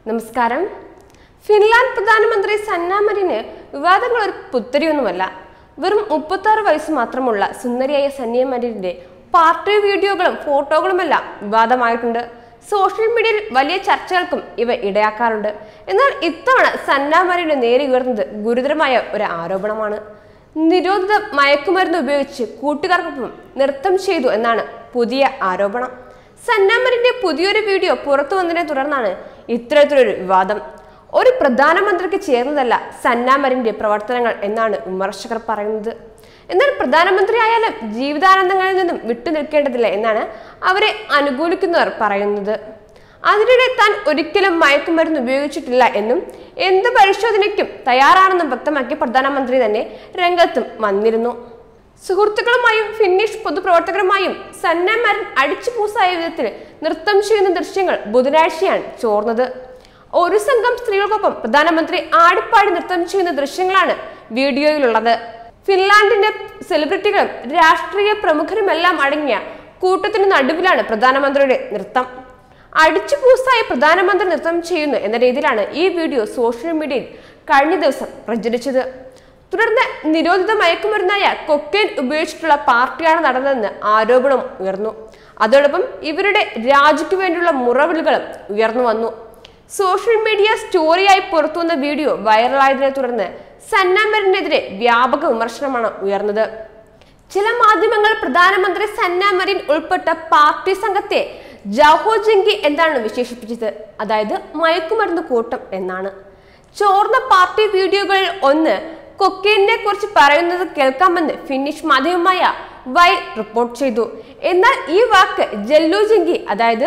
നമസ്കാരം ഫിൻലാൻഡ് പ്രധാനമന്ത്രി സന്ന മരിന് വിവാദങ്ങൾ ഒരു പുത്തരിയൊന്നുമല്ല വെറും മുപ്പത്തി ആറ് വയസ്സ് മാത്രമുള്ള സുന്ദരിയായ സന്നിയ മരിന്റെ പാർട്ടി വീഡിയോകളും ഫോട്ടോകളുമെല്ലാം വിവാദമായിട്ടുണ്ട് സോഷ്യൽ മീഡിയയിൽ വലിയ ചർച്ചകൾക്കും ഇവ ഇടയാക്കാറുണ്ട് എന്നാൽ ഇത്തവണ സന്ന മരിന് നേരെ ഉയർന്നത് ഗുരുതരമായ ഒരു ആരോപണമാണ് നിരോധിത മയക്കുമരുന്ന് ഉപയോഗിച്ച് കൂട്ടുകാർക്കൊപ്പം നൃത്തം ചെയ്തു എന്നാണ് പുതിയ ആരോപണം സന്നാമറിന്റെ പുതിയൊരു വീഡിയോ പുറത്തു വന്നതിനെ തുടർന്നാണ് ഇത്തരത്തിലൊരു വിവാദം ഒരു പ്രധാനമന്ത്രിക്ക് ചേർന്നതല്ല സന്നാമറിന്റെ പ്രവർത്തനങ്ങൾ എന്നാണ് വിമർശകർ പറയുന്നത് എന്നാൽ പ്രധാനമന്ത്രി ആയാലും ജീവിതാനന്ദങ്ങളിൽ നിന്നും വിട്ടുനിൽക്കേണ്ടതില്ല എന്നാണ് അവരെ അനുകൂലിക്കുന്നവർ പറയുന്നത് അതിനിടെ താൻ ഒരിക്കലും മയക്കുമരുന്ന് ഉപയോഗിച്ചിട്ടില്ല എന്നും എന്ത് പരിശോധനയ്ക്കും തയ്യാറാണെന്നും വ്യക്തമാക്കി പ്രധാനമന്ത്രി തന്നെ രംഗത്തും വന്നിരുന്നു സുഹൃത്തുക്കളുമായും ഫിന്നിഷ് പൊതുപ്രവർത്തകരുമായും സന്നമരൻ അടിച്ചുപൂസായ വിധത്തിൽ നൃത്തം ചെയ്യുന്ന ദൃശ്യങ്ങൾ ബുധനാഴ്ചയാണ് ചോർന്നത് ഒരു സംഘം സ്ത്രീകൾക്കൊപ്പം പ്രധാനമന്ത്രി ആടിപ്പാടി നൃത്തം ചെയ്യുന്ന ദൃശ്യങ്ങളാണ് വീഡിയോയിലുള്ളത് ഫിൻലാൻഡിന്റെ സെലിബ്രിറ്റികളും രാഷ്ട്രീയ പ്രമുഖരുമെല്ലാം അടങ്ങിയ കൂട്ടത്തിന് നടുവിലാണ് പ്രധാനമന്ത്രിയുടെ നൃത്തം അടിച്ചുപൂസായ പ്രധാനമന്ത്രി നൃത്തം ചെയ്യുന്നു എന്ന രീതിയിലാണ് ഈ വീഡിയോ സോഷ്യൽ മീഡിയയിൽ കഴിഞ്ഞ ദിവസം പ്രചരിച്ചത് തുടർന്ന് നിരോധിത മയക്കുമരുന്നായ കൊക്കൈൻ ഉപയോഗിച്ചിട്ടുള്ള പാർട്ടിയാണ് നടന്നതെന്ന് ആരോപണം ഉയർന്നു അതോടൊപ്പം ഇവരുടെ രാജിക്ക് വേണ്ടിയുള്ള മുറവിളികളും ഉയർന്നു വന്നു സോഷ്യൽ മീഡിയ സ്റ്റോറിയായി പുറത്തുവന്ന വീഡിയോ വൈറലായതിനെ തുടർന്ന് സന്നാമറിനെതിരെ വ്യാപക വിമർശനമാണ് ഉയർന്നത് ചില മാധ്യമങ്ങൾ പ്രധാനമന്ത്രി സന്ന മരിൻ ഉൾപ്പെട്ട പാർട്ടി സംഘത്തെ ജഹോജിങ്കി എന്നാണ് വിശേഷിപ്പിച്ചത് അതായത് മയക്കുമരുന്ന് കൂട്ടം എന്നാണ് ചോർന്ന പാർട്ടി വീഡിയോകളിൽ ഒന്ന് കൊക്കൈനെ കുറിച്ച് പറയുന്നത് കേൾക്കാമെന്ന് ഫിന്നിഷ് മാധ്യമമായ വൈ റിപ്പോർട്ട് ചെയ്തു എന്നാൽ ഈ വാക്ക് ജല്ലുജിങ്കി അതായത്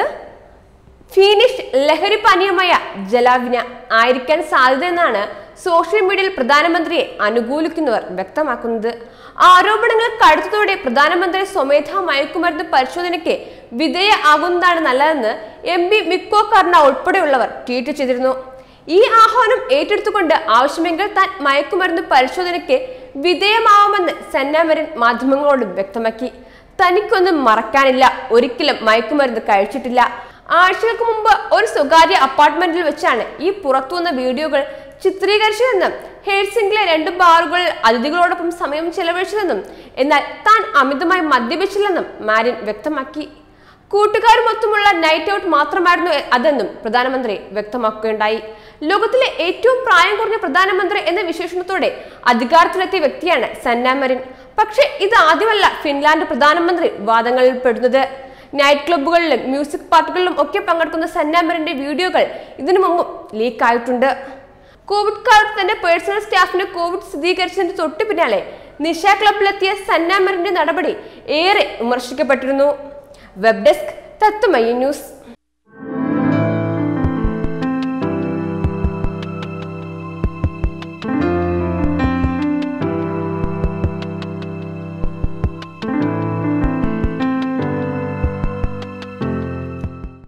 ഫീനിഷ് ലഹരി പാനീയമായ ജലാവിന ആയിരിക്കാൻ സാധ്യതയെന്നാണ് സോഷ്യൽ മീഡിയയിൽ പ്രധാനമന്ത്രിയെ അനുകൂലിക്കുന്നവർ വ്യക്തമാക്കുന്നത് ആരോപണങ്ങൾ കടുത്തതോടെ പ്രധാനമന്ത്രി സ്വമേധ മയക്കുമരുന്ന് പരിശോധനയ്ക്ക് വിധേയ ആകുന്നതാണ് നല്ലതെന്ന് എം പി മിക്കോ കർണ ഉൾപ്പെടെയുള്ളവർ ട്വീറ്റ് ചെയ്തിരുന്നു ഈ ആഹ്വാനം ഏറ്റെടുത്തുകൊണ്ട് ആവശ്യമെങ്കിൽ താൻ മയക്കുമരുന്ന് പരിശോധനയ്ക്ക് വിധേയമാവുമെന്ന് സന്നാമരൻ മാധ്യമങ്ങളോടും വ്യക്തമാക്കി തനിക്കൊന്നും മറക്കാനില്ല ഒരിക്കലും മയക്കുമരുന്ന് കഴിച്ചിട്ടില്ല ആഴ്ചകൾക്ക് മുമ്പ് ഒരു സ്വകാര്യ അപ്പാർട്ട്മെന്റിൽ വെച്ചാണ് ഈ പുറത്തുവന്ന വീഡിയോകൾ ചിത്രീകരിച്ചതെന്നും ഹേഴ്സിംഗിലെ രണ്ട് ബാറുകളിൽ അതിഥികളോടൊപ്പം സമയം ചെലവഴിച്ചതെന്നും എന്നാൽ താൻ അമിതമായി മദ്യപിച്ചില്ലെന്നും മാരിൻ വ്യക്തമാക്കി കൂട്ടുകാരുമൊത്തുമുള്ള നൈറ്റ് ഔട്ട് മാത്രമായിരുന്നു അതെന്നും പ്രധാനമന്ത്രി വ്യക്തമാക്കുകയുണ്ടായി ലോകത്തിലെ ഏറ്റവും പ്രായം കുറഞ്ഞ പ്രധാനമന്ത്രി എന്ന വിശേഷണത്തോടെ അധികാരത്തിലെത്തിയ വ്യക്തിയാണ് സന്ന മരിൻ പക്ഷേ ഇത് ആദ്യമല്ല ഫിൻലാൻഡ് പ്രധാനമന്ത്രി വാദങ്ങളിൽ പെടുന്നത് നൈറ്റ് ക്ലബ്ബുകളിലും മ്യൂസിക് പാർട്ടികളിലും ഒക്കെ പങ്കെടുക്കുന്ന സന്നാമറിന്റെ വീഡിയോകൾ ഇതിനു മുമ്പും ലീക്കായിട്ടുണ്ട് കോവിഡ് കാലത്ത് തന്റെ പേഴ്സണൽ സ്റ്റാഫിന് കോവിഡ് സ്ഥിരീകരിച്ചതിന് തൊട്ടു പിന്നാലെ നിശ ക്ലബിലെത്തിയ സന്നാമറിന്റെ നടപടി ഏറെ വിമർശിക്കപ്പെട്ടിരുന്നു വെബ് ഡെസ്ക് തത്വമയി ന്യൂസ്